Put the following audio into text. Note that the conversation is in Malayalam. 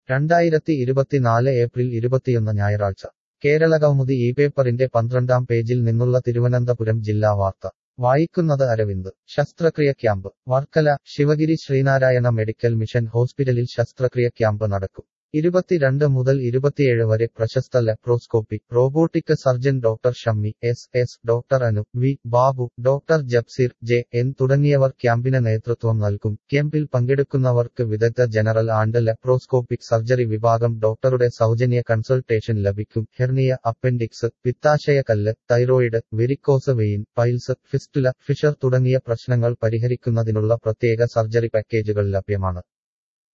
രണ്ടായിരത്തി ഇരുപത്തിനാല് ഏപ്രിൽ ഇരുപത്തിയൊന്ന് ഞായറാഴ്ച കേരള കൗമുദി ഈ പേപ്പറിന്റെ പന്ത്രണ്ടാം പേജിൽ നിന്നുള്ള തിരുവനന്തപുരം ജില്ലാ വാർത്ത വായിക്കുന്നത് അരവിന്ദ് ശസ്ത്രക്രിയ camp Varkala Sivagiri Sreenarayana medical mission ഹോസ്പിറ്റലിൽ ശസ്ത്രക്രിയ ക്യാമ്പ് നടക്കും ഇരുപത്തിരണ്ട് മുതൽ ഇരുപത്തിയേഴ് വരെ പ്രശസ്ത laparoscopy robotic surgeon doctor Shammi S S doctor Anu V Babu doctor Jabseer J N തുടങ്ങിയവർ ക്യാമ്പിന് നേതൃത്വം നൽകും ക്യാമ്പിൽ പങ്കെടുക്കുന്നവർക്ക് വിദഗ്ധ ജനറൽ ആൻഡ് ലെപ്രോസ്കോപ്പിക് സർജറി വിഭാഗം ഡോക്ടറുടെ സൗജന്യ കൺസൾട്ടേഷൻ ലഭിക്കും ഹെർണിയ അപ്പൻഡിക്സ് പിത്താശയക്കല്ല് thyroid varicose vein piles fistula fissure തുടങ്ങിയ പ്രശ്നങ്ങൾ പരിഹരിക്കുന്നതിനുള്ള പ്രത്യേക സർജറി പാക്കേജുകൾ ലഭ്യമാണ്